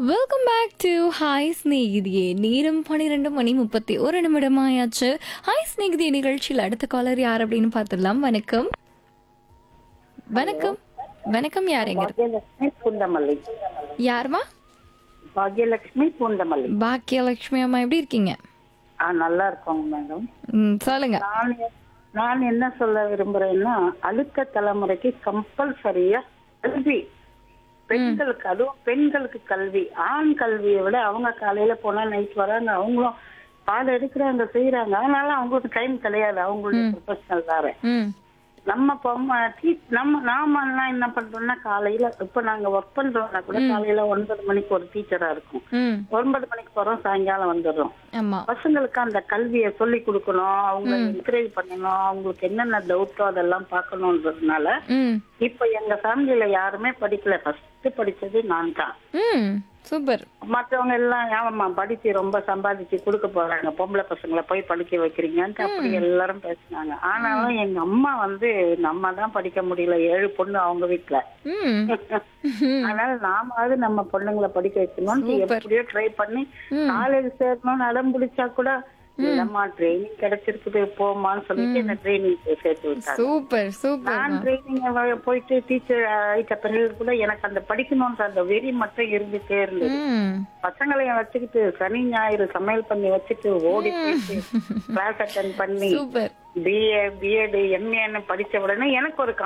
welcome back to hi ஸ்நேகிதியே நேரம் பன்னிரெண்டு மணி முப்பத்தி ஒரு நிமிடம் ஆயாச்சு ஹாய் ஸ்நேகிதியே நிகழ்ச்சியில் அடுத்த காலர் யார் அப்படின்னு பார்த்துடலாம் வணக்கம் வணக்கம் வணக்கம் யாருங்க பாக்யலட்சுமி பூந்தமல்லி யாருமா பாக்யலட்சுமி பூந்தமல்லி பாக்கியலட்சுமி அம்மா எப்படி இருக்கீங்க ஆ நல்லா இருக்கோங்க மேடம் ம், சொல்லுங்க நான் நான் என்ன சொல்ல விரும்புறேன்னா அடுத்த தலைமுறைக்கு கம்பல்சரியா கல்வி பெண்களுக்கு அதுவும் பெண்களுக்கு கல்வி ஆண் கல்வியை விட அவங்க காலையில போனா நைட் வராங்க அவங்களும் பாடம் எடுக்கிறாங்க செய்யறாங்க அதனால அவங்களுக்கு டைம் கிடையாது அவங்களுடைய ப்ரொஃபஷனல் வேற ம் நம்ம பொம்மை டீ- நம்ம நாம எல்லாம் என்ன பண்றோம்னா காலையில இப்ப நாங்க ஒர்க் பண்றோம்னா கூட காலையில ஒன்பது மணிக்கு ஒரு டீச்சரா இருக்கும் ம் ஒன்பது மணிக்கு போறோம் சாயங்காலம் வந்துடுறோம் ஆமா பசங்களுக்கு அந்த கல்வியை சொல்லி கொடுக்கணும் அவங்க என்கரேஜ் பண்ணணும் அவங்களுக்கு என்னென்ன டவுட்டோ அதெல்லாம் பார்க்கணுன்றதுனால ம் இப்ப எங்க ஃபேமிலியில யாருமே படிக்கல ஃபர்ஸ்ட் படிச்சது நான் தான் ம் சூப்பர் மற்றவங்க எல்லாம் ஆமாம்மா படிச்சு ரொம்ப சம்பாதிச்சு கொடுக்க போறாங்க பொம்பளை பசங்களை போய் படிக்க வைக்கிறீங்கன்ட்டு அப்படி எல்லாரும் பேசினாங்க ஆனாலும் எங்க அம்மா வந்து நம்ம தான் படிக்க முடியல ஏழு பொண்ணு அவங்க வீட்டுல ம் அதனால நாமாவது நம்ம பொண்ணுங்களை படிக்க வைக்கணும்னு எப்படியோ ட்ரை பண்ணி காலேஜ் சேரணும்னு அடம் பிடிச்சா கூட இல்லம்மா ட்ரைனிங் கிடைச்சிருக்குது போமான்னு சொல்லிட்டு என்ன ட்ரைனிங் சேர்த்து விட்டாங்க சூப்பர் சூப்பர் நான் ட்ரைனிங் போயிட்டு டீச்சர் ஆயிட்ட பிறகு கூட எனக்கு அந்த படிக்கணும்ன்ற அந்த வெறி மட்டும் இருந்துட்டே இருந்தது ம் பசங்களையும் வச்சுக்கிட்டு சனி ஞாயிறு சமையல் பண்ணி வச்சுட்டு ஓடி போயிட்டு கிளாஸ் அட்டன் பண்ணி சூப்பர் பிஏ பிஎட் எம்ஏன்னு படிச்ச உடனே எனக்கு ஒரு